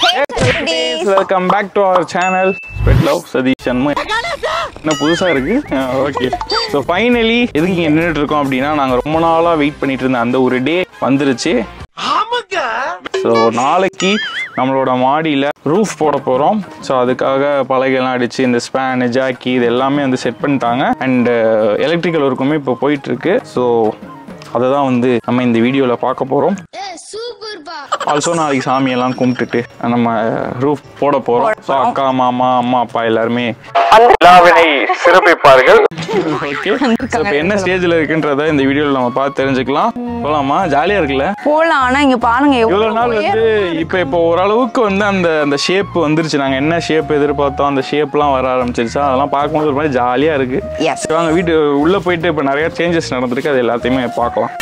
Welcome back to our channel pet love Satish Shanmuga என்ன புதுசா இருக்கு ஓகே ஸோ ஃபைனலி எதுக்கு இங்கே நின்றுட்டு இருக்கோம் அப்படின்னா நாங்கள் ரொம்ப நாளாக வெயிட் பண்ணிட்டு இருந்த அந்த ஒரு டே வந்துருச்சு ஸோ நாளைக்கு நம்மளோட மாடியில் ரூஃப் போட போகிறோம் ஸோ அதுக்காக பலகைலாம் அடித்து இந்த ஸ்பேனு ஜாக்கி இது எல்லாமே வந்து செட் பண்ணிட்டாங்க அண்ட் எலக்ட்ரிக்கல் ஒர்க்குமே இப்போ போயிட்டுருக்கு ஸோ அதை தான் வந்து நம்ம இந்த வீடியோவில் பார்க்க போகிறோம் ஆல்சோ நாளைக்கு சாமியெல்லாம் கும்பிட்டுட்டு நம்ம ரூஃப் போட போறோம் ஸோ அக்கா மாமா அம்மா அப்பா எல்லாருமே விழாவினை சிறப்பிப்பார்கள் ஓகே ஸோ இப்போ என்ன ஸ்டேஜில் இருக்குன்றத இந்த வீடியோவில் நம்ம பார்த்து தெரிஞ்சுக்கலாம் போலாமா ஜாலியா இருக்குல்ல போலாம் ஆனா இங்க பாருங்க இவ்வளோ எவ்வளவு நாள் வந்து இப்போ இப்போ ஓரளவுக்கு வந்து அந்த அந்த ஷேப் வந்துருச்சு நாங்கள் என்ன ஷேப் எதிர்பார்த்தோம் அந்த ஷேப்லாம் வர ஆரம்பிச்சிருச்சா அதெல்லாம் பார்க்கும்போது ஒரு மாதிரி ஜாலியாக இருக்கு எஸ் சரி, வாங்க வீட்டு உள்ளே போயிட்டு இப்போ நிறைய சேஞ்சஸ் நடந்திருக்கு அது எல்லாத்தையுமே பார்க்கலாம்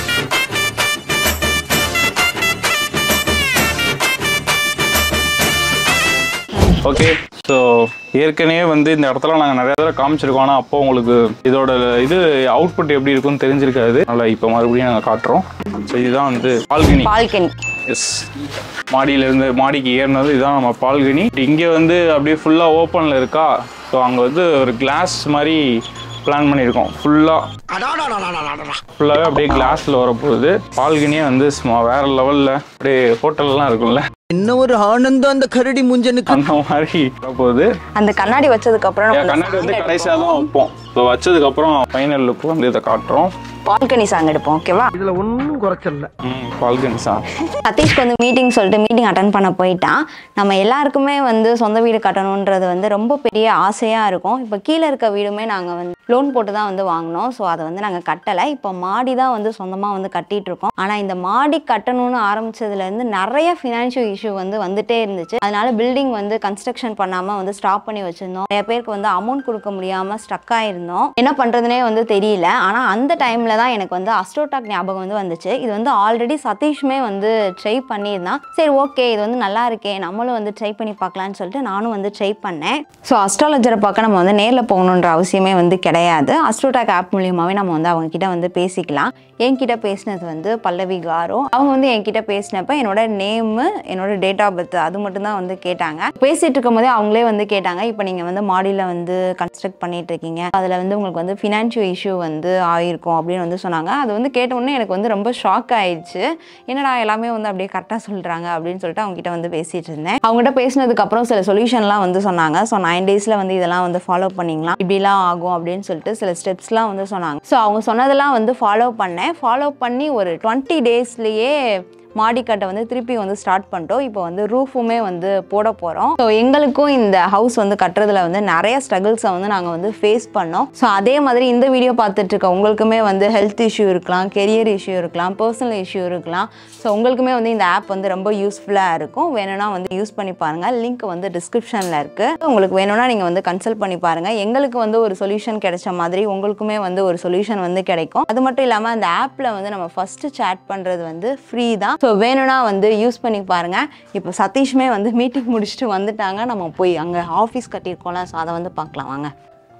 ஓகே ஸோ ஏற்கனவே வந்து இந்த இடத்துல நாங்கள் நிறைய தடவை காமிச்சிருக்கோம் ஆனால் அப்போ உங்களுக்கு இதோட இது அவுட்புட் எப்படி இருக்கும்னு தெரிஞ்சிருக்காது அதனால் இப்போ மறுபடியும் நாங்கள் காட்டுறோம் ஸோ இதுதான் வந்து பால்கனி பால்கனி எஸ் மாடியில இருந்து மாடிக்கு ஏறினது இதுதான் நம்ம பால்கனி இங்கே வந்து அப்படியே ஃபுல்லாக ஓப்பனில் இருக்கா ஸோ அங்கே வந்து ஒரு கிளாஸ் மாதிரி பிளான் பண்ணியிருக்கோம் ஃபுல்லாக ஃபுல்லாகவே அப்படியே கிளாஸில் வரப்போகுது பால்கனியே வந்து சும்மா வேற லெவலில் அப்படியே ஹோட்டல்லாம் இருக்கும்ல என்ன ஒரு ஆனந்தம் அந்த கரடி முஞ்சனுக்கு அந்த மாதிரி வரப்போகுது அந்த கண்ணாடி வச்சதுக்கு அப்புறம் ஏன் கண்ணாடி வந்து கடைசியாக தான் வைப்போம் ஸோ வச்சதுக்கப்புறம் ஃபைனல் லுக் வந்து இதை காட்டுறோம் பால்கனி சாங் எடுப்போம் ஓகேவா இதுல ஒன்னும் குறைச்சல ம் பால்கனி சார் சதீஷ்க்கு வந்து மீட்டிங் சொல்லிட்டு மீட்டிங் அட்டன் பண்ண போயிட்டான் நம்ம எல்லாருக்குமே வந்து சொந்த வீடு கட்டணுன்றது வந்து ரொம்ப பெரிய ஆசையாக இருக்கும் இப்போ கீழே இருக்க வீடுமே நாங்கள் வந்து லோன் போட்டு தான் வந்து வாங்கினோம் ஸோ அதை வந்து நாங்கள் கட்டலை இப்போ மாடி தான் வந்து சொந்தமாக வந்து கட்டிட்டு இருக்கோம் ஆனால் இந்த மாடி கட்டணும்னு ஆரம்பிச்சதுலேருந்து நிறைய ஃபினான்ஷியல் இஷ்யூ வந்து வந்துட்டே இருந்துச்சு அதனால பில்டிங் வந்து கன்ஸ்ட்ரக்ஷன் பண்ணாமல் வந்து ஸ்டாப் பண்ணி வச்சிருந்தோம் நிறைய பேருக்கு வந்து அமௌண்ட் கொடுக்க முடியாமல் ஸ்டக் ஆயிருந்தோம் என்ன பண்ணுறதுனே வந்து தெரியல ஆனால் அந்த டைமில் தான் எனக்கு வந்து அஸ்ட்ரோடாக் ஞாபகம் வந்து வந்துச்சு இது வந்து ஆல்ரெடி சதீஷுமே வந்து ட்ரை பண்ணியிருந்தான் சரி ஓகே இது வந்து நல்லா இருக்கே நம்மளும் வந்து ட்ரை பண்ணி பார்க்கலான்னு சொல்லிட்டு நானும் வந்து ட்ரை பண்ணேன் ஸோ அஸ்ட்ராலஜரை பார்க்க நம்ம வந்து நேரில் போகணுன்ற அவசியமே வந்து கிடையாது அஸ்ட்ரோடாக் ஆப் மூலியமாகவே நம்ம வந்து அவங்க கிட்ட வந்து பேசிக்கலாம் என்கிட்ட பேசினது வந்து பல்லவி காரோ அவங்க வந்து என்கிட்ட பேசினப்ப என்னோட நேமு என்னோட டேட் ஆஃப் பர்த் அது மட்டும் தான் வந்து கேட்டாங்க பேசிட்டு இருக்கும் போதே அவங்களே வந்து கேட்டாங்க இப்போ நீங்கள் வந்து மாடியில் வந்து கன்ஸ்ட்ரக்ட் பண்ணிட்டு இருக்கீங்க அதில் வந்து உங்களுக்கு வந்து ஃபினான்ஷியல் இஷ்யூ வந்து ஆயிருக்கும் அப்படின்னு வந்து சொன்னாங்க அது வந்து கேட்ட உடனே எனக்கு வந்து ரொம்ப ஷாக் ஆயிடுச்சு என்னடா எல்லாமே வந்து அப்படியே கரெக்டாக சொல்கிறாங்க அப்படின்னு சொல்லிட்டு அவங்க கிட்ட வந்து பேசிட்டு இருந்தேன் அவங்ககிட்ட பேசினதுக்கு அப்புறம் சில சொல்யூஷன்லாம் வந்து சொன்னாங்க ஸோ நைன் டேஸில் வந்து இதெல்லாம் வந்து ஃபாலோ பண்ணிக்கலாம் இப்படிலாம் ஆகும் அப்படின்னு சொல்லிட்டு சில ஸ்டெப்ஸ்லாம் வந்து சொன்னாங்க ஸோ அவங்க சொன்னதெல்லாம் வந்து ஃபாலோ பண்ணேன் ஃபாலோ பண்ணி ஒரு டுவெண்ட்டி டேஸ்லேயே மாடிக்கட்டை வந்து திருப்பி வந்து ஸ்டார்ட் பண்ணிட்டோம் இப்போ வந்து ரூஃபுமே வந்து போட போகிறோம் ஸோ எங்களுக்கும் இந்த ஹவுஸ் வந்து கட்டுறதுல வந்து நிறைய ஸ்ட்ரகிள்ஸை வந்து நாங்கள் வந்து ஃபேஸ் பண்ணோம் ஸோ அதே மாதிரி இந்த வீடியோ பார்த்துட்டு இருக்க உங்களுக்குமே வந்து ஹெல்த் இஷ்யூ இருக்கலாம் கெரியர் இஷ்யூ இருக்கலாம் பர்சனல் இஷ்யூ இருக்கலாம் ஸோ உங்களுக்குமே வந்து இந்த ஆப் வந்து ரொம்ப யூஸ்ஃபுல்லாக இருக்கும் வேணும்னா வந்து யூஸ் பண்ணி பாருங்கள் லிங்க் வந்து டிஸ்கிரிப்ஷனில் இருக்குது உங்களுக்கு வேணும்னா நீங்கள் வந்து கன்சல்ட் பண்ணி பாருங்கள் எங்களுக்கு வந்து ஒரு சொல்யூஷன் கிடைச்ச மாதிரி உங்களுக்குமே வந்து ஒரு சொல்யூஷன் வந்து கிடைக்கும் அது மட்டும் இல்லாமல் அந்த ஆப்பில் வந்து நம்ம ஃபஸ்ட்டு சேட் பண்ணுறது வந்து ஃப்ரீ தான் ஸோ வேணும்னா வந்து யூஸ் பண்ணி பாருங்கள் இப்போ சதீஷ்மே வந்து மீட்டிங் முடிச்சுட்டு வந்துட்டாங்க நம்ம போய் அங்கே ஆஃபீஸ் கட்டியிருக்கோம்ல ஸோ அதை வந்து பார்க்கலாம் வாங்க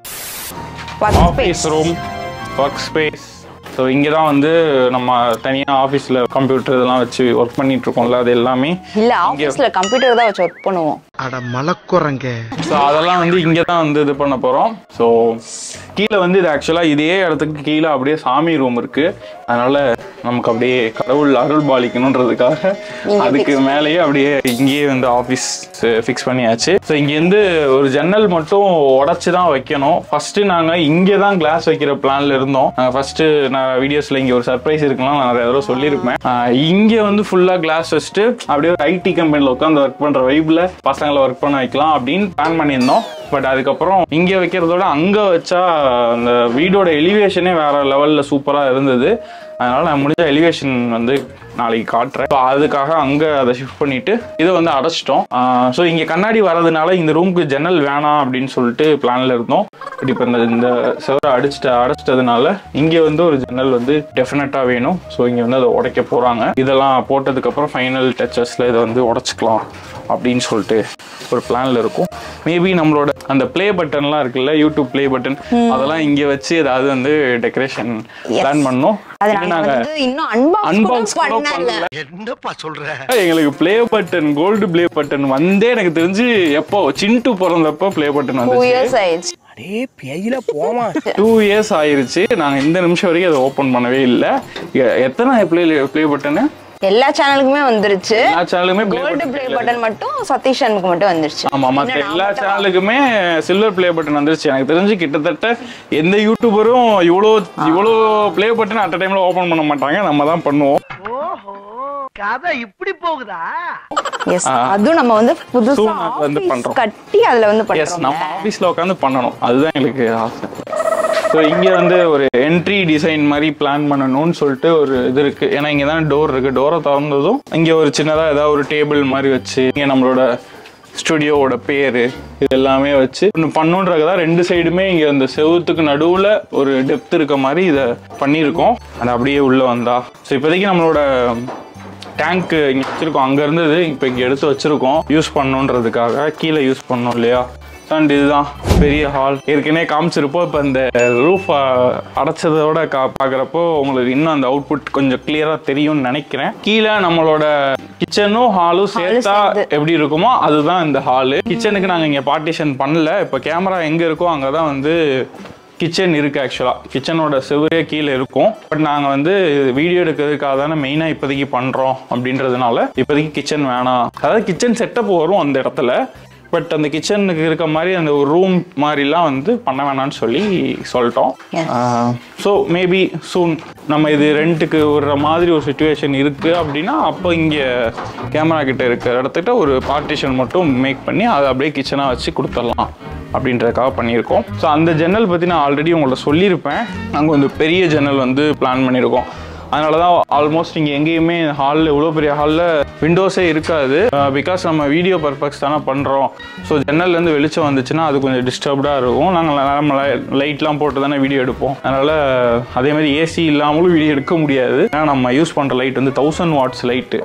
office room work space so இங்கே தான் வந்து நம்ம தனியாக ஆஃபீஸில் கம்ப்யூட்டர் இதெல்லாம் வச்சு ஒர்க் பண்ணிட்டு இருக்கோம்ல அது எல்லாமே இல்லை ஆஃபீஸில் கம்ப்யூட்டர் தான் வச்சு ஒர்க் பண்ணுவோம் அட மலக்குறங்க ஸோ அதெல்லாம் வந்து இங்கே தான் வந்து இது பண்ண போகிறோம் ஸோ கீழே வந்து இது ஆக்சுவலாக இதே இடத்துக்கு கீழே அப்படியே சாமி ரூம் இருக்குது அதனால் நமக்கு அப்படியே கடவுள் அருள் பாலிக்கணுன்றதுக்காக அதுக்கு மேலேயே அப்படியே இங்கேயே வந்து ஆஃபீஸ் ஃபிக்ஸ் பண்ணியாச்சு ஸோ இங்கேருந்து ஒரு ஜன்னல் மட்டும் உடச்சி தான் வைக்கணும் ஃபஸ்ட்டு நாங்கள் இங்கே தான் கிளாஸ் வைக்கிற பிளான்ல இருந்தோம் நாங்கள் ஃபஸ்ட்டு நான் வீடியோஸில் இங்கே ஒரு சர்ப்ரைஸ் இருக்கலாம் நான் நிறைய தடவை சொல்லியிருப்பேன் இங்கே வந்து ஃபுல்லாக கிளாஸ் வச்சுட்டு அப்படியே ஒரு ஐடி கம்பெனியில் உட்காந்து ஒர்க் பண்ணுற வைப்பில் பசங்களை ஒர்க் பண்ண வைக்கலாம் அப்படின்னு பிளான் பண்ணியிருந்தோம் பட் அதுக்கப்புறம் இங்கே வைக்கிறதோட அங்கே வச்சா அந்த வீடோட எலிவேஷனே வேற லெவலில் சூப்பராக இருந்தது அதனால நான் முடிஞ்ச எலிவேஷன் வந்து நாளைக்கு காட்டுறேன் So, அதுக்காக அங்கே அதை ஷிஃப்ட் பண்ணிட்டு இதை வந்து அடைச்சிட்டோம் ஸோ இங்கே கண்ணாடி வரதுனால இந்த ரூமுக்கு ஜன்னல் வேணாம் அப்படின்னு சொல்லிட்டு பிளான்ல இருந்தோம் பட் இப்போ இந்த இந்த செவரை அடிச்சிட்டு அடைச்சிட்டதுனால இங்கே வந்து ஒரு ஜன்னல் வந்து டெஃபினட்டாக வேணும் ஸோ இங்கே வந்து அதை உடைக்க போகிறாங்க இதெல்லாம் போட்டதுக்கப்புறம் ஃபைனல் டச்சஸில் இதை வந்து உடச்சிக்கலாம் அப்படின்னு சொல்லிட்டு ஒரு பிளான்ல இருக்கும் மேபி நம்மளோட அந்த ப்ளே பட்டன்லாம் இருக்குல்ல யூடியூப் ப்ளே பட்டன் அதெல்லாம் இங்க வச்சு ஏதாவது வந்து டெக்கரேஷன் பிளான் பண்ணோம் அது இன்னும் நாங்க நாங்க வந்து இன்னும் அன்பாக்ஸ் அன்பாக்ஸ் கூட பண்ணல பண்ணல என்னப்பா சொல்ற எங்களுக்கு play button gold play button வந்தே எனக்கு தெரிஞ்சு எப்போ சின்ட்டு பிறந்தப்போ ப்ளே பட்டன் டூ வந்துச்சு இயர்ஸ் ஆயிடுச்சு அடே பேயில போமா டூ இயர்ஸ் ஆயிருச்சு நாங்க இந்த நிமிஷம் வரைக்கும் அதை ஓபன் பண்ணவே இல்லை எத்தனை ப்ளே ப்ளே பட்டனு எல்லா சேனலுக்குமே வந்துருச்சு எல்லா சேனலுமே ப்ளே கோல்டு ப்ளே பட்டன் மட்டும் சதீஷ் அனுக்கு மட்டும் வந்துருச்சு ஆமா மத்த எல்லா சேனலுக்குமே சில்வர் ப்ளே பட்டன் வந்துருச்சு எனக்கு தெரிஞ்சு கிட்டத்தட்ட எந்த யூடியூபரும் இவ்வளோ இவ்வளோ ப்ளே பட்டன் அட் டைம்ல ஓபன் பண்ண மாட்டாங்க நம்ம தான் பண்ணுவோம் ஓஹோ கதை இப்படி போகுதா எஸ் அதுவும் நம்ம வந்து புதுசா Soon அது வந்து office பண்றோம். கட்டி அதுல வந்து எஸ் பண்றோம் நம்ம ஆஃபீஸில் உட்காந்து பண்ணணும் அதுதான் எங்களுக்கு ஆசை ஸோ இங்கே வந்து ஒரு என்ட்ரி டிசைன் மாதிரி பிளான் பண்ணணும்னு சொல்லிட்டு ஒரு இது இருக்கு ஏன்னா இங்கே தான் டோர் இருக்கு டோரை திறந்ததும் இங்கே ஒரு சின்னதாக ஏதாவது ஒரு டேபிள் மாதிரி வச்சு இங்கே நம்மளோட ஸ்டுடியோவோட பேர் இது எல்லாமே வச்சு ஒன்று பண்ணுன்றது தான் ரெண்டு சைடுமே இங்கே அந்த செவுத்துக்கு நடுவில் ஒரு டெப்த் இருக்க மாதிரி இதை பண்ணியிருக்கோம் அது அப்படியே உள்ளே வந்தா ஸோ இப்போதைக்கு நம்மளோட டேங்க் இங்கே வச்சிருக்கோம் அங்கே இருந்தது இப்போ இங்கே எடுத்து வச்சிருக்கோம் யூஸ் பண்ணணுன்றதுக்காக கீழே யூஸ் பண்ணோம் இல்லையா அண்ட் இதுதான் பெரிய ஹால் ஏற்கனவே காமிச்சிருப்போம் இப்போ இந்த ரூஃப் அடைச்சதோட கா பார்க்குறப்போ உங்களுக்கு இன்னும் அந்த அவுட்புட் கொஞ்சம் கிளியராக தெரியும்னு நினைக்கிறேன் கீழே நம்மளோட கிச்சனும் ஹாலும் சேர்த்தா எப்படி இருக்குமோ அதுதான் இந்த ஹாலு கிச்சனுக்கு நாங்கள் இங்கே பார்ட்டிஷன் பண்ணல இப்போ கேமரா எங்கே இருக்கோ அங்கே தான் வந்து கிச்சன் இருக்குது ஆக்சுவலாக கிச்சனோட செவரே கீழே இருக்கும் பட் நாங்கள் வந்து வீடியோ எடுக்கிறதுக்காக தானே மெயினாக இப்போதைக்கு பண்ணுறோம் அப்படின்றதுனால இப்போதைக்கு கிச்சன் வேணாம் அதாவது கிச்சன் செட்டப் வரும் அந்த இடத்துல பட் அந்த கிச்சனுக்கு இருக்க மாதிரி அந்த ஒரு ரூம் மாதிரிலாம் வந்து பண்ண வேணாம்னு சொல்லி சொல்லிட்டோம் ஸோ மேபி சூன் நம்ம இது ரெண்ட்டுக்கு விடுற மாதிரி ஒரு சுச்சுவேஷன் இருக்குது அப்படின்னா அப்போ இங்கே கேமரா கிட்ட இருக்கிற இடத்துக்கிட்ட ஒரு பார்ட்டிஷன் மட்டும் மேக் பண்ணி அதை அப்படியே கிச்சனாக வச்சு கொடுத்துடலாம் அப்படின்றதுக்காக பண்ணியிருக்கோம் ஸோ அந்த ஜன்னல் பற்றி நான் ஆல்ரெடி உங்கள்ட்ட சொல்லியிருப்பேன் நாங்கள் வந்து பெரிய ஜன்னல் வந்து பிளான் பண்ணியிருக்கோம் அதனால தான் ஆல்மோஸ்ட் இங்கே எங்கேயுமே ஹாலில் இவ்வளோ பெரிய ஹாலில் விண்டோஸே இருக்காது பிகாஸ் நம்ம வீடியோ பர்பஸ் தானே பண்ணுறோம் ஸோ ஜன்னல்லேருந்து வெளிச்சம் வந்துச்சுன்னா அது கொஞ்சம் டிஸ்டர்ப்டாக இருக்கும் நாங்கள் நம்ம லைட்லாம் போட்டு தானே வீடியோ எடுப்போம் அதனால் அதே மாதிரி ஏசி இல்லாமலும் வீடியோ எடுக்க முடியாது ஏன்னா நம்ம யூஸ் பண்ணுற லைட் வந்து தௌசண்ட் வாட்ஸ் லைட்டு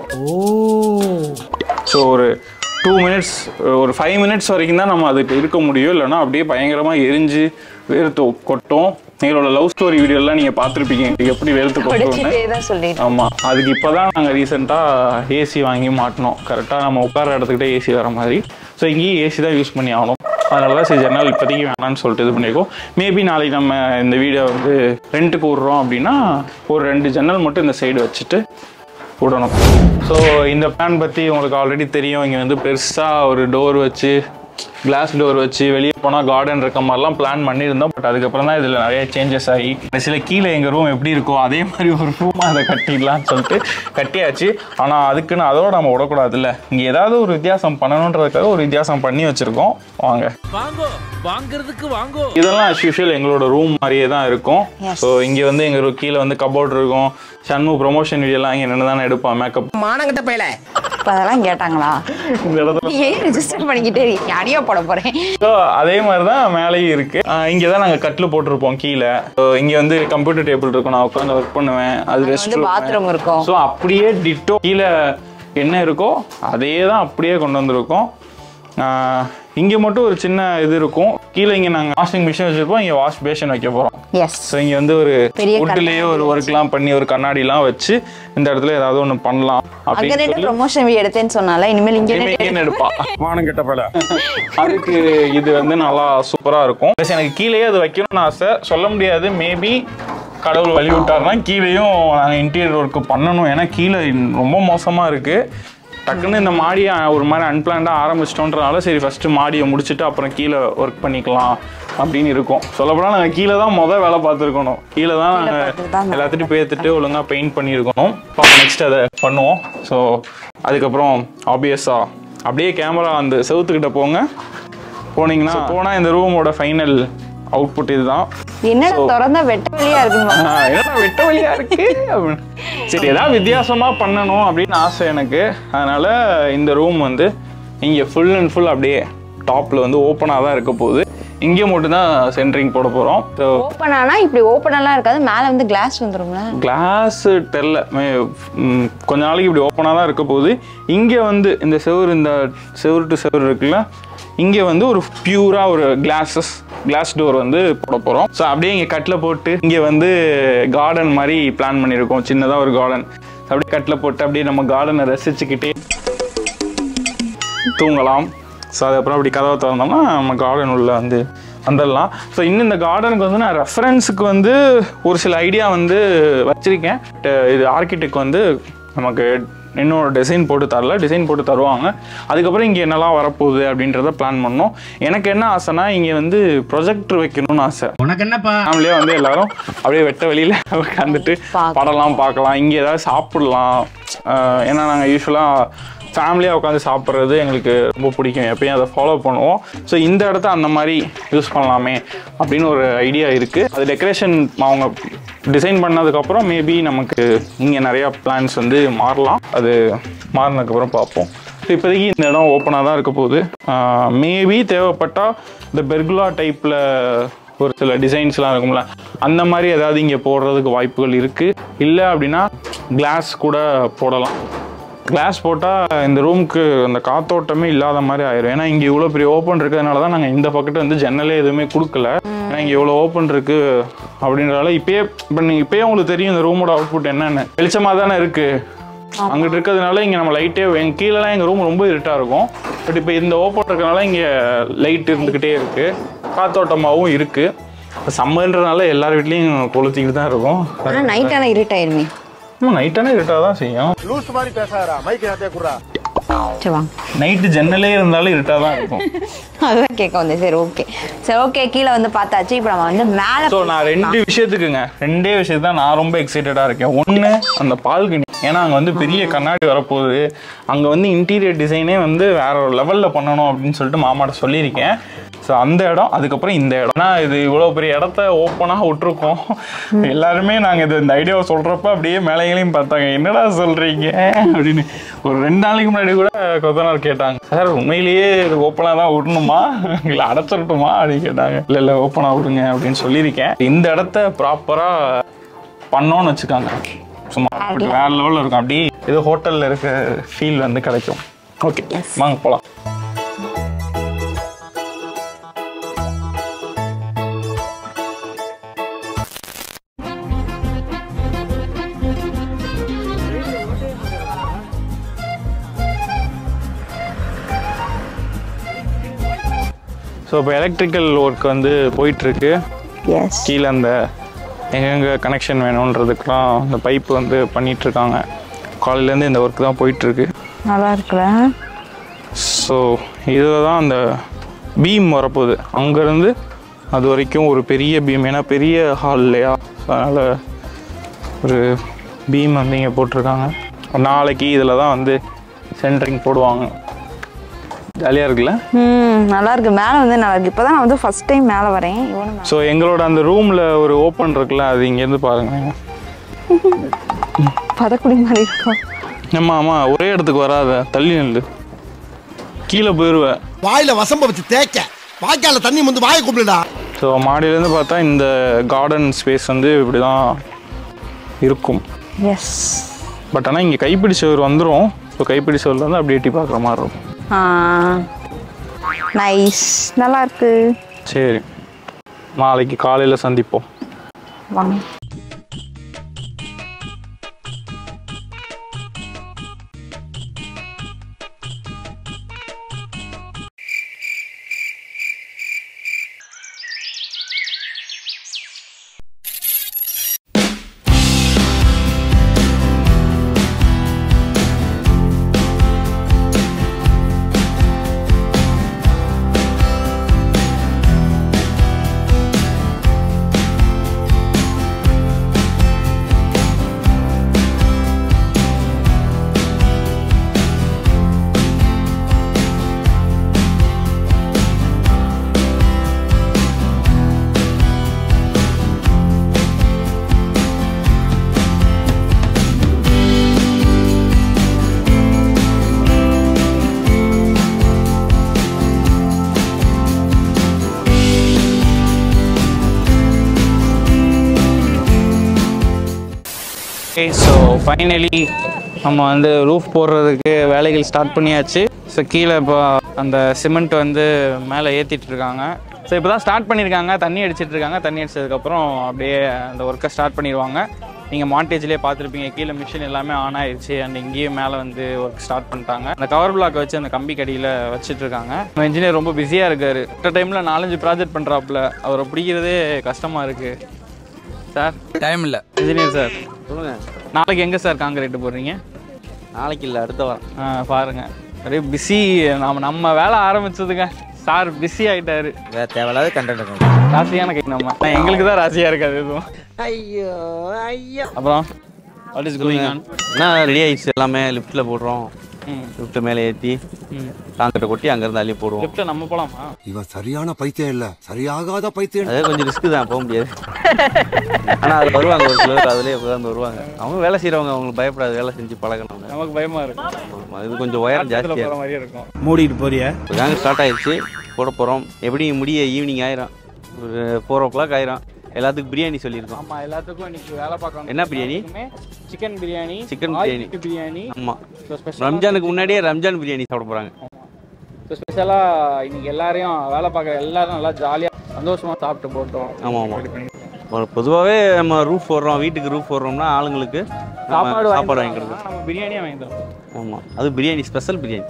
ஸோ ஒரு டூ மினிட்ஸ் ஒரு ஃபைவ் மினிட்ஸ் வரைக்கும் தான் நம்ம அதுக்கு இருக்க முடியும் இல்லைன்னா அப்படியே பயங்கரமாக எரிஞ்சு வேர்த்து கொட்டும் எங்களோட லவ் ஸ்டோரி வீடியோலாம் நீங்கள் பார்த்துருப்பீங்க எங்களுக்கு எப்படி வேர்த்து கொட்டும்னு படிச்சுட்டே தான் சொல்லிட்டு ஆமாம் அதுக்கு இப்போ தான் நாங்கள் ரீசெண்டாக ஏசி வாங்கி மாட்டினோம் கரெக்டாக நம்ம உட்கார இடத்துக்கிட்டே ஏசி வர மாதிரி ஸோ இங்கேயும் ஏசி தான் யூஸ் பண்ணி ஆகணும் அதனால தான் சரி ஜன்னல் இப்போதைக்கு வேணாம்னு சொல்லிட்டு இது பண்ணியிருக்கோம் மேபி நாளைக்கு நம்ம இந்த வீடியோ வந்து ரெண்ட்டுக்கு விட்றோம் அப்படின்னா ஒரு ரெண்டு ஜன்னல் மட்டும் இந்த சைடு வச்சுட்டு விடணும் ஸோ இந்த பிளான் பற்றி உங்களுக்கு ஆல்ரெடி தெரியும் இங்கே வந்து பெருசாக ஒரு டோர் வச்சு கிளாஸ் டோர் வச்சு வெளியே போனால் கார்டன் இருக்க மாதிரிலாம் பிளான் பண்ணியிருந்தோம் பட் அதுக்கப்புறம் தான் இதில் நிறைய சேஞ்சஸ் ஆகி கடைசியில் கீழே எங்கள் ரூம் எப்படி இருக்கோ அதே மாதிரி ஒரு ரூமாக அதை கட்டிடலாம்னு சொல்லிட்டு கட்டியாச்சு ஆனால் அதுக்குன்னு அதோட நம்ம விடக்கூடாதுல்ல இங்கே ஏதாவது ஒரு வித்தியாசம் பண்ணணுன்றதுக்காக ஒரு வித்தியாசம் பண்ணி வச்சுருக்கோம் வாங்க வாங்கோ வாங்குறதுக்கு வாங்கோ இதெல்லாம் as usual எங்களோட ரூம் மாதிரியே தான் இருக்கும் ஸோ இங்கே வந்து எங்கள் கீழே வந்து கபோர்ட் இருக்கும் ஷண்மு ப்ரொமோஷன் வீடியோலாம் இங்கே நின்று தானே எடுப்பான் மேக்கப் மானங்கட்ட பையல இப்போ அதெல்லாம் கேட்டாங்களா இந்த இடத்துல ஏன் ரெஜிஸ்டர் பண்ணிக்கிட்டே இருக்கீங்க அடியா போட போறேன் ஸோ அதே மாதிரி தான் மேலேயும் இருக்கு இங்கே தான் நாங்கள் கட்டில் போட்டிருப்போம் கீழே ஸோ இங்கே வந்து கம்ப்யூட்டர் டேபிள் இருக்கும் நான் உட்காந்து ஒர்க் பண்ணுவேன் அது ரெஸ்ட் வந்து பாத்ரூம் இருக்கும் ஸோ அப்படியே டிட்டோ கீழே என்ன இருக்கோ அதே தான் அப்படியே கொண்டு வந்திருக்கோம் இங்கே மட்டும் ஒரு சின்ன இது இருக்கும் கீழே இங்கே நாங்கள் வாஷிங் மிஷின் வச்சுருப்போம் இங்கே வாஷ் பேஷன் வைக்க போகிறோம் எஸ் ஸோ இங்கே வந்து ஒரு பெரிய உட்டுலேயே ஒரு ஒர்க்லாம் பண்ணி ஒரு கண்ணாடிலாம் வச்சு இந்த இடத்துல ஏதாவது ஒன்று பண்ணலாம் அங்க அப்படின்னு ரெண்டு சொல்லி ப்ரொமோஷன் வீடியோ எடுத்தேன்னு சொன்னால இனிமேல் இங்க இனிமே இங்கே எடுப்பா மானம் கெட்ட பல அதுக்கு இது வந்து நல்லா சூப்பரா இருக்கும் Plus எனக்கு கீழேயே அது வைக்கணும்னு ஆசை சொல்ல முடியாது மேபி கடவுள் வழி விட்டாருன்னா கீழேயும் நாங்கள் இன்டீரியர் ஒர்க் பண்ணணும் ஏன்னா கீழே ரொம்ப மோசமாக இருக்கு டக்குன்னு இந்த மாடியை ஒரு மாதிரி அன்பிளான்டாக ஆரம்பிச்சிட்டோன்றனால சரி ஃபர்ஸ்ட் மாடியை முடிச்சுட்டு அப்புறம் கீழே ஒர்க் பண்ணிக்கலாம் அப்படின்னு இருக்கும் சொல்லப்போனால் நாங்கள் கீழே தான் மொதல் வேலை பார்த்துருக்கணும் கீழே தான் பார்த்துட்டு தான் நாங்கள் எல்லாத்தையும் பேத்துட்டு ஒழுங்காக பெயிண்ட் பண்ணியிருக்கணும் பாப்போம் நெக்ஸ்ட் அதை பண்ணுவோம் ஸோ அதுக்கப்புறம் ஆப்வியஸாக அப்படியே கேமரா அந்த செவுத்துக்கிட்ட போங்க போனீங்கன்னா போனால் இந்த ரூமோட ஃபைனல் அவுட்புட் இதுதான் என்னடா திறந்தா வெட்ட வழியா இருக்குன்னு ஆஹ், என்னடா வெட்ட வழியா இருக்கு அப்படின்னு. சரி ஏதாவது வித்தியாசமா பண்ணணும் அப்படின்னு ஆசை எனக்கு அதனால இந்த ரூம் வந்து இங்க ஃபுல் அண்ட் ஃபுல் அப்படியே டாப்ல வந்து ஓப்பனாக தான் இருக்க போகுது இங்கே மட்டும்தான் சென்ட்ரிங் போட போகிறோம் ஸோ ஓப்பன் ஆனா இப்படி ஓப்பனெல்லாம் இருக்காது மேலே வந்து கிளாஸ் வந்துரும்ல கிளாஸ் தெரில கொஞ்ச நாளைக்கு இப்படி ஓப்பனாக தான் இருக்க போகுது இங்கே வந்து இந்த செவுரு இந்த செவுரு டு செவுரு இருக்குல்ல இங்கே வந்து ஒரு பியூராக ஒரு கிளாஸஸ் கிளாஸ் டோர் வந்து போட போகிறோம் ஸோ அப்படியே இங்கே கட்டில் போட்டு இங்கே வந்து கார்டன் மாதிரி பிளான் பண்ணியிருக்கோம் சின்னதாக ஒரு கார்டன் அப்படியே கட்டில் போட்டு அப்படியே நம்ம கார்டனை ரசிச்சுக்கிட்டே தூங்கலாம் ஸோ அதுக்கப்புறம் அப்படி கதவை திறந்தோம்னா நம்ம கார்டன் உள்ள வந்து வந்துடலாம் ஸோ இன்னும் இந்த கார்டனுக்கு வந்து நான் ரெஃபரன்ஸுக்கு வந்து ஒரு சில ஐடியா வந்து வச்சுருக்கேன் இது ஆர்கிடெக்ட் வந்து நமக்கு இன்னொரு டிசைன் போட்டு தரல டிசைன் போட்டு தருவாங்க அதுக்கப்புறம் இங்கே என்னெல்லாம் வரப்போகுது அப்படின்றத பிளான் பண்ணோம் எனக்கு என்ன ஆசைனா இங்கே வந்து ப்ரொஜெக்டர் வைக்கணும்னு ஆசை உனக்கு என்னப்பா ஃபேமிலியாக வந்து எல்லாரும் அப்படியே வெட்ட வெளியில் உட்காந்துட்டு பார்க்கலாம். படம்லாம் பார்க்கலாம் இங்கே ஏதாவது சாப்பிடலாம் ஆஹ் ஏன்னா நாங்கள் யூஸ்வலாக ஃபேமிலியாக உட்காந்து சாப்பிட்றது எங்களுக்கு ரொம்ப பிடிக்கும் எப்பயும் அதை ஃபாலோ பண்ணுவோம் ஸோ இந்த இடத்த அந்த மாதிரி யூஸ் பண்ணலாமே அப்படின்னு ஒரு ஐடியா இருக்குது அது டெக்கரேஷன் அவங்க டிசைன் பண்ணதுக்கப்புறம் மேபி நமக்கு இங்கே நிறையா பிளான்ஸ் வந்து மாறலாம் அது மாறினதுக்கப்புறம் பார்ப்போம் ஸோ இப்போதைக்கு இந்த இடம் ஓப்பனாக தான் இருக்க போகுது மேபி தேவைப்பட்டால் இந்த பெர்குலா டைப்பில் ஒரு சில டிசைன்ஸ்லாம் இருக்கும்ல அந்த மாதிரி ஏதாவது இங்கே போடுறதுக்கு வாய்ப்புகள் இருக்குது இல்லை அப்படின்னா கிளாஸ் கூட போடலாம் கிளாஸ் போட்டால் இந்த ரூமுக்கு அந்த காத்தோட்டமே இல்லாத மாதிரி ஆயிரும் ஏன்னா இங்கே இவ்வளோ பெரிய ஓப்பன் இருக்கிறதுனால தான் நாங்கள் இந்த பக்கத்து வந்து ஜன்னலே எதுவுமே கொடுக்கல ஏன்னா இங்கே இவ்வளோ ஓப்பன் இருக்கு அப்படின்றதால இப்பயே இப்போ நீங்கள் இப்பயே உங்களுக்கு தெரியும் இந்த ரூமோட அவுட்புட் என்னென்னு வெளிச்சமாக தானே இருக்குது அங்கிட்டு இருக்கிறதுனால இங்கே நம்ம லைட்டே எங்கள் கீழெல்லாம் எங்கள் ரூம் ரொம்ப இருட்டாக இருக்கும் பட் இப்போ இந்த ஓப்பன் இருக்கிறனால இங்கே லைட் இருந்துக்கிட்டே இருக்குது காத்தோட்டமாகவும் இருக்குது சம்மர்ன்றனால எல்லார் வீட்லேயும் கொளுத்திக்கிட்டு தான் இருக்கும் ஆனால் நைட் ஆனால் இருட்டாயிருமே நைட்டானே இருட்டாக தான் செய்யும் லூஸ் மாதிரி பேசாதடா மைக் நிறைய குடுறா சரி வாங்க நைட்டு ஜன்னலே இருந்தாலும் இருட்டாக தான் இருக்கும் அதுதான் கேட்க வந்தேன் சரி ஓகே சரி ஓகே கீழே வந்து பார்த்தாச்சு இப்போ நம்ம வந்து மேலே ஸோ நான் ரெண்டு விஷயத்துக்குங்க ரெண்டே விஷயத்து தான் நான் ரொம்ப எக்ஸைட்டடாக இருக்கேன் ஒன்று அந்த பால்கனி ஏன்னா அங்கே வந்து பெரிய கண்ணாடி வரப்போகுது அங்கே வந்து இன்டீரியர் டிசைனே வந்து வேற ஒரு லெவலில் பண்ணணும் அப்படின்னு சொல்லிட்டு மாமாட்ட சொல்லியிருக்கேன் ஸோ அந்த இடம் அதுக்கப்புறம் இந்த இடம் ஆனால் இது இவ்வளோ பெரிய இடத்த ஓப்பனாக விட்டுருக்கோம் எல்லாருமே நாங்கள் இது இந்த ஐடியாவை சொல்கிறப்ப அப்படியே மேலைகளையும் பார்த்தாங்க என்னடா சொல்கிறீங்க அப்படின்னு ஒரு ரெண்டு நாளைக்கு முன்னாடி கூட கொத்தனார் கேட்டாங்க சார் உண்மையிலேயே இது ஓப்பனாக தான் விடணுமா இல்லை அடைச்சிடட்டுமா அப்படின்னு கேட்டாங்க இல்லை இல்லை ஓப்பனாக விடுங்க அப்படின்னு சொல்லியிருக்கேன் இந்த இடத்த ப்ராப்பராக பண்ணோன்னு வச்சுக்காங்க சும்மா அப்படி வேற லெவலில் இருக்கும் அப்படியே ஏதோ ஹோட்டலில் இருக்க ஃபீல் வந்து கிடைக்கும் ஓகே வாங்க போகலாம் ஸோ இப்போ எலக்ட்ரிக்கல் ஒர்க் வந்து போயிட்டுருக்கு எஸ் கீழே அந்த எங்கெங்கே கனெக்ஷன் வேணுன்றதுக்கெலாம் அந்த பைப் வந்து பண்ணிட்டு இருக்காங்க காலையிலேருந்து இந்த ஒர்க் தான் போயிட்டுருக்கு நல்லா இருக்குல்ல ஸோ இதில் தான் அந்த பீம் வரப்போகுது அங்கேருந்து அது வரைக்கும் ஒரு பெரிய பீம் ஏன்னா பெரிய ஹால் இல்லையா ஸோ அதனால் ஒரு பீம் வந்து இங்கே போட்டிருக்காங்க நாளைக்கு இதில் தான் வந்து சென்ட்ரிங் போடுவாங்க ஜாலியாக இருக்குல்ல ம் நல்லா இருக்கு மேலே வந்து நல்லா இருக்கு இப்போ தான் நான் வந்து ஃபர்ஸ்ட் டைம் மேலே வரேன் இவனும் ஸோ எங்களோட அந்த ரூமில் ஒரு ஓப்பன் இருக்குல்ல அது இங்கேருந்து பாருங்க பதக்குடி மாதிரி இருக்கும் ஆமாம் ஆமாம் ஒரே இடத்துக்கு வராத தள்ளி நில்லு கீழே போயிடுவேன் வாயில வசம்ப வச்சு தேய்க்க வாய்க்கால தண்ணி வந்து வாயை கூப்பிடுடா ஸோ மாடியிலேருந்து பார்த்தா இந்த கார்டன் ஸ்பேஸ் வந்து இப்படி தான் இருக்கும் எஸ் பட் ஆனால் இங்கே கைப்பிடி சுவர் வந்துடும் ஸோ கைப்பிடி சுவரில் வந்து அப்படி எட்டி பார்க்குற மாதிரி இருக்கும் நைஸ் நல்லா இருக்கு சரி நாளைக்கு காலையில் சந்திப்போம் வாங்க ஓகே ஸோ ஃபைனலி நம்ம வந்து ரூஃப் போடுறதுக்கு வேலைகள் ஸ்டார்ட் பண்ணியாச்சு ஸோ கீழே இப்போ அந்த சிமெண்ட் வந்து மேலே ஏற்றிட்டு இருக்காங்க ஸோ இப்போ தான் ஸ்டார்ட் பண்ணியிருக்காங்க தண்ணி அடிச்சிட்டு இருக்காங்க தண்ணி அடிச்சதுக்கப்புறம் அப்படியே அந்த ஒர்க்கை ஸ்டார்ட் பண்ணிடுவாங்க நீங்கள் மாண்டேஜ்லேயே பார்த்துருப்பீங்க கீழே மிஷின் எல்லாமே ஆன் ஆயிடுச்சு அண்ட் இங்கேயும் மேலே வந்து ஒர்க் ஸ்டார்ட் பண்ணிட்டாங்க அந்த கவர் பிளாக் வச்சு அந்த கம்பி கடியில் வச்சுட்டு இருக்காங்க நம்ம இன்ஜினியர் ரொம்ப பிஸியாக இருக்காரு இந்த டைமில் நாலஞ்சு ப்ராஜெக்ட் பண்ணுறாப்புல அவரை பிடிக்கிறதே கஷ்டமாக இருக்குது சார் டைம் இல்லை இன்ஜினியர் சார் சொல்லுங்க நாளைக்கு எங்கே சார் காங்கிரீட் போடுறீங்க நாளைக்கு இல்லை அடுத்த வாரம் ஆ, பாருங்க ஒரே பிஸி நம்ம நம்ம வேலை ஆரம்பிச்சதுங்க சார் பிஸி ஆயிட்டாரு வேற தேவையில்லாத கண்டென்ட் ராசியான கை நம்ம ஆனா, எங்களுக்கு தான் ராசியா இருக்காது எதுவும் ஐயோ ஐயோ அப்புறம் வாட் இஸ் கோயிங் ஆன் என்ன ரெடி ஆயிடுச்சு எல்லாமே லிஃப்ட்டில் போடுறோம் ம் லிஃப்ட்டை மேலே ஏற்றி ம் காங்கிட்ட கொட்டி அங்கேருந்து அள்ளி போடுவோம் லெஃப்ட்ல நம்ம போலாமா இவன் சரியான பைத்தியம் இல்ல சரியாகாத பைத்தியம் அதே கொஞ்சம் ரிஸ்க்கு தான் போக முடியாது ஆனால் அது வருவாங்க ஒரு சிலர் அதுலேயே உட்காந்து வருவாங்க அவங்க வேலை செய்கிறவங்க அவங்களுக்கு பயப்படாது வேலை செஞ்சு பழகணும் நமக்கு பயமா இருக்கும் ஆமா, இது கொஞ்சம் உயரம் பக்கத்துல ஜாஸ்தியாக போற மாதிரியே இருக்கும் மூடிட்டு போறியா இப்போ காங்க ஸ்டார்ட் ஆயிடுச்சு போட போகிறோம் எப்படி முடிய ஈவினிங் ஆயிரும் ஒரு ஃபோர் ஓ கிளாக் ஆயிரும் எல்லாத்துக்கும் பிரியாணி சொல்லியிருக்கோம் ஆமா எல்லாத்துக்கும் இன்னைக்கு வேலை பார்க்கணும் என்ன biryani? Chicken biryani Chicken oil biryani. Biryani ஆமாம் ஸோ ஸ்பெஷல் ரம்ஜானுக்கு முன்னாடியே ரம்ஜான் பிரியாணி சாப்பிட போகிறாங்க ஸோ ஸ்பெஷலாக இன்னைக்கு எல்லாரையும் வேலை பார்க்குற எல்லாரும் நல்லா ஜாலியாக சந்தோஷமா சாப்பிட்டு போட்டோம் ஆமாம் ஆமாம் ஒரு பொதுவாகவே நம்ம ரூஃப் போடுறோம் வீட்டுக்கு ரூஃப் போடுறோம்னா ஆளுங்களுக்கு நம்ம சாப்பாடு சாப்பாடு வாங்கி வாங்கி கொடுக்கும் நம்ம பிரியாணியே வாங்கி தரோம் ஆமாம் அது பிரியாணி ஸ்பெஷல் பிரியாணி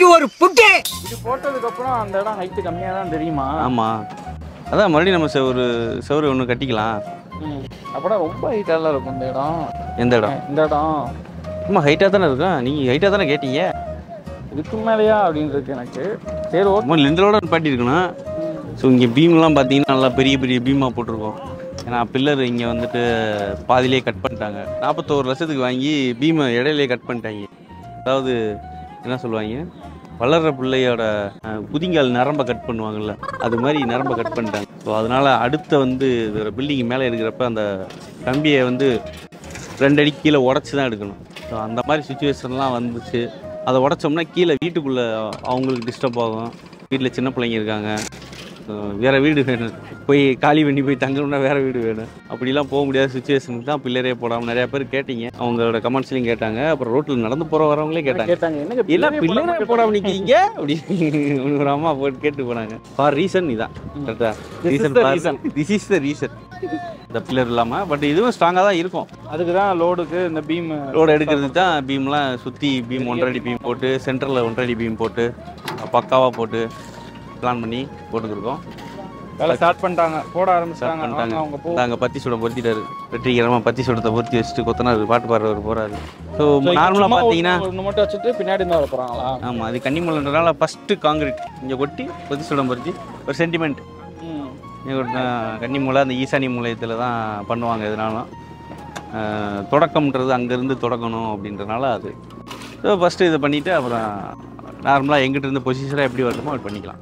இது போட்டதுக்கு அப்புறம் அந்த இடம் ஹைட் கம்மியா தான் தெரியுமா ஆமாம் அதான் மறுபடியும் நம்ம செ- ஒரு செவரு ஒன்று கட்டிக்கலாம் ம். அப்பனா ரொம்ப ஹைட்டாலாம் இருக்கும் இந்த இடம் எந்த இடம் இந்த இடம் ஆமாம் ஹைட்டாக தானே இருக்கும் நீங்கள் ஹைட்டாக தானே கேட்டீங்க இதுக்கு மேலேயா அப்படின்னு இருக்கு எனக்கு சரி ஓகே ரொம்ப லிண்டரோட நிப்பாட்டி இருக்கணும் ஸோ இங்கே பீம்லாம் பார்த்தீங்கன்னா நல்லா பெரிய பெரிய பீமாக போட்டிருக்கோம் ஏன்னா பில்லர் இங்கே வந்துட்டு பாதியிலே கட் பண்ணிட்டாங்க நாற்பத்தோரு லட்சத்துக்கு வாங்கி பீமை இடையிலே கட் பண்ணிட்டாங்க அதாவது என்ன சொல்லுவாங்க வளர்ற பிள்ளையோட அஹ், குதிங்கால் நரம்பை கட் பண்ணுவாங்கல்ல அது மாதிரி நரம்பை கட் பண்ணிட்டாங்க ஸோ அதனால் அடுத்த வந்து பில்டிங் மேலே இருக்கிறப்ப அந்த கம்பியை வந்து ரெண்டு அடி கீழே உடச்சி தான் எடுக்கணும் ஸோ அந்த மாதிரி சுச்சுவேஷன்லாம் வந்துச்சு அதை உடச்சோம்னா கீழே வீட்டுக்குள்ளே அவங்களுக்கு டிஸ்டர்ப் ஆகும் வீட்டில் சின்ன பிள்ளைங்க இருக்காங்க அஹ் வேற வீடு வேணும் போய் காலி பண்ணி போய் தங்கணும்னா வேற வீடு வேணும் அப்படிலாம் போக முடியாத சுச்சுவேஷனுக்கு தான் பிள்ளரே போடாமல் நிறைய பேர் கேட்டீங்க அவங்களோட கமெண்ட்ஸ்லையும் கேட்டாங்க அப்புறம் ரோட்டில் நடந்து போகிற வரவங்களே கேட்டாங்க கேட்டாங்க என்னங்க எல்லாம் பிள்ளரே போடாம நிற்கிறீங்க அப்படி ஒரு அம்மா போட்டு கேட்டு போனாங்க ஃபார் ரீசன் இதான் கரெக்டா This is reason the reason. This is the reason இந்த பில்லர் இல்லாமல் பட் இதுவும் ஸ்ட்ராங்காக தான் இருக்கும் அதுக்கு தான் லோடுக்கு இந்த பீம் ரோடு எடுக்கிறது தான் பீம்லாம் சுற்றி பீம் ஒன்றரை அடி பீம் போட்டு சென்டரில் ஒன்றரை அடி பீம் போட்டு பக்காவாக போட்டு பிளான் பண்ணி போட்டுக்கிருக்கோம் வேலை ஸ்டார்ட் பண்ணிட்டாங்க போட ஸ்டார்ட் ஆரம்பிச்சிட்டாங்க பண்ணிட்டாங்க அவங்க போ அங்கே பத்தி சுடம் பொருத்திட்டாரு வெற்றிகரமாக பத்தி சுடத்தை பொருத்தி வச்சுட்டு கொத்தனார் பாட்டு பாடுறவர் போகிறாரு ஸோ நார்மலாக பார்த்தீங்கன்னா ஒன்று மட்டும் வச்சுட்டு பின்னாடி இருந்து வர போறாங்களா ஆமாம் அது கன்னிமலன்றனால ஃபஸ்ட்டு காங்கிரீட் இங்கே கொட்டி பத்தி சுடம் பொருத்தி ஒரு சென்டிமெண்ட் ம் கன்னிமூலை அந்த ஈசானி மூலயத்தில் தான் பண்ணுவாங்க எதுனாலும் அஹ், தொடக்கம்ன்றது அங்கேருந்து தொடங்கணும் அப்படின்றனால அது ஸோ ஃபஸ்ட்டு இதை பண்ணிவிட்டு அப்புறம் நார்மலாக எங்கிட்ட இருந்து பொசிஷனாக எப்படி வரணுமோ அப்படி பண்ணிக்கலாம்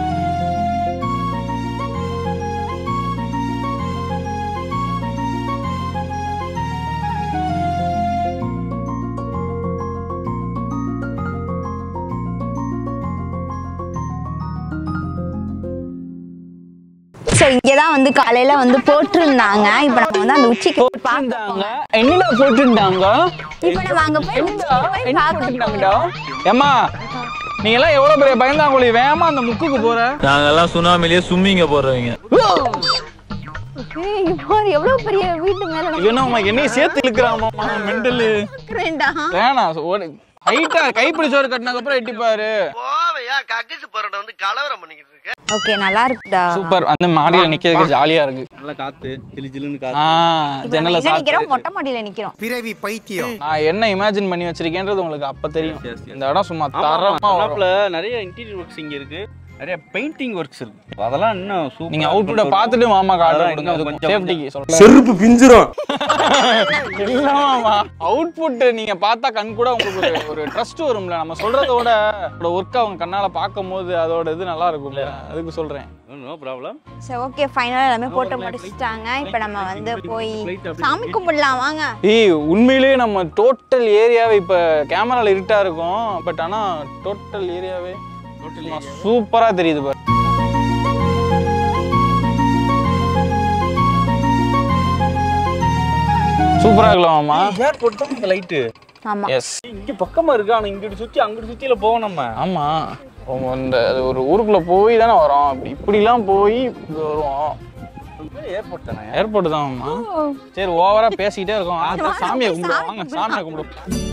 ஸோ இங்கே தான் வந்து காலையில வந்து போட்டிருந்தாங்க இப்போ நம்ம வந்து அந்த உச்சிக்கு போய் பார்க்க என்னடா போட்டுட்டாங்க இப்போ நம்ம அங்கே போய் போய் பார்க்க ஏம்மா நீங்க எல்லாம் எவ்வளவு பெரிய பயந்தாங்குழி வேகமா அந்த முக்குக்கு போற நாங்கெல்லாம் சுனாமிலேயே ஸ்விம்மிங்க போறவங்க ஏய், இங்க பாரு எவ்வளவு பெரிய வீட்டு மேல நம்ம இவனும் என்னையும் சேர்த்து இழுக்கிறாமா மெண்டலு இருக்கிறேன்டா. வேணாம் ஹைட்டா கைப்பிடிச்சோறு கட்டினதுக்கு அப்புறம் எட்டிப்பாரு போவையா கக்கிச்சு போறட வந்து கலவரம் பண்ணிக்கிட்டு இருக்க ஓகே நல்லா இருக்குடா சூப்பர் அந்த மாடியில நிக்கிறதுக்கு ஜாலியா இருக்கு நல்லா காற்று சிலு சிலுன்னு ஆ காற்று இப்போ நம்ம ஜன்னல எங்க நிக்கிறோம் சாப்பிட்டு மொட்டை மாடியில நிக்கிறோம் பிறவி பைத்தியம் நான் என்ன இமேஜின் பண்ணி வச்சிருக்கேன்றது உங்களுக்கு அப்ப தெரியும் Yes, yes. இந்த இடம் சும்மா தரமா வரும் தரமாப்ல நிறைய இன்டீரியர் ஒர்க்ஸ் இங்கே இருக்கு நிறைய பெயிண்டிங் ஒர்க்ஸ் இருக்கு அதெல்லாம் இன்னும் சூப்பர் நீங்க அவுட்புட்ட பார்த்துட்டு மாமா காட்ட அதான் கொடுங்க இன்னும் கொஞ்சம் சேஃப்டிக்கு சொல்றேன் செருப்பு பிஞ்சிரும் இல்லமாமா அவுட்புட் நீங்க பார்த்தா கண் கூட உங்களுக்கு ஒரு ஒரு ட்ரஸ்ட் வரும்ல நம்ம சொல்றதோட ஒர்க் அவங்க கண்ணால பார்க்கும்போது அதோட இது நல்லா இருக்கும்ல அதுக்கு சொல்றேன் நோ ப்ராப்ளம் சரி ஓகே ஃபைனலாக எல்லாமே போட்டு முடிச்சிட்டாங்க இப்போ நம்ம வந்து போய் சாமி கும்பிடலாம் வாங்க ஏய் உண்மையிலேயே நம்ம டோட்டல் ஏரியாவே இப்ப கேமரால இருட்டா இருக்கும் பட் ஆனா டோட்டல் ஏரியாவே சூப்பரா தெரியுது பாரு சூப்பரா இருக்கலாமா ஏர்போர்ட் தான் இந்த லைட்டு ஆமா எஸ் இங்க பக்கமா இருக்கு ஆனா இங்கிட்டு சுத்தி அங்கிட்டு சுத்தியில போவோம் நம்ம ஆமா அவங்க இந்த அது ஒரு ஊருக்குள்ள போய் தானே வரோம் இப்படி இப்படிலாம் போய் இப்படி வருவோம் ஏர்போர்ட் தானே ஏர்போர்ட் தான் சரி ஓவரா பேசிக்கிட்டே இருக்கோம் ஆ, சாமியை கும்பிடுவோம் வாங்க சாமியை கும்பிடுவோம்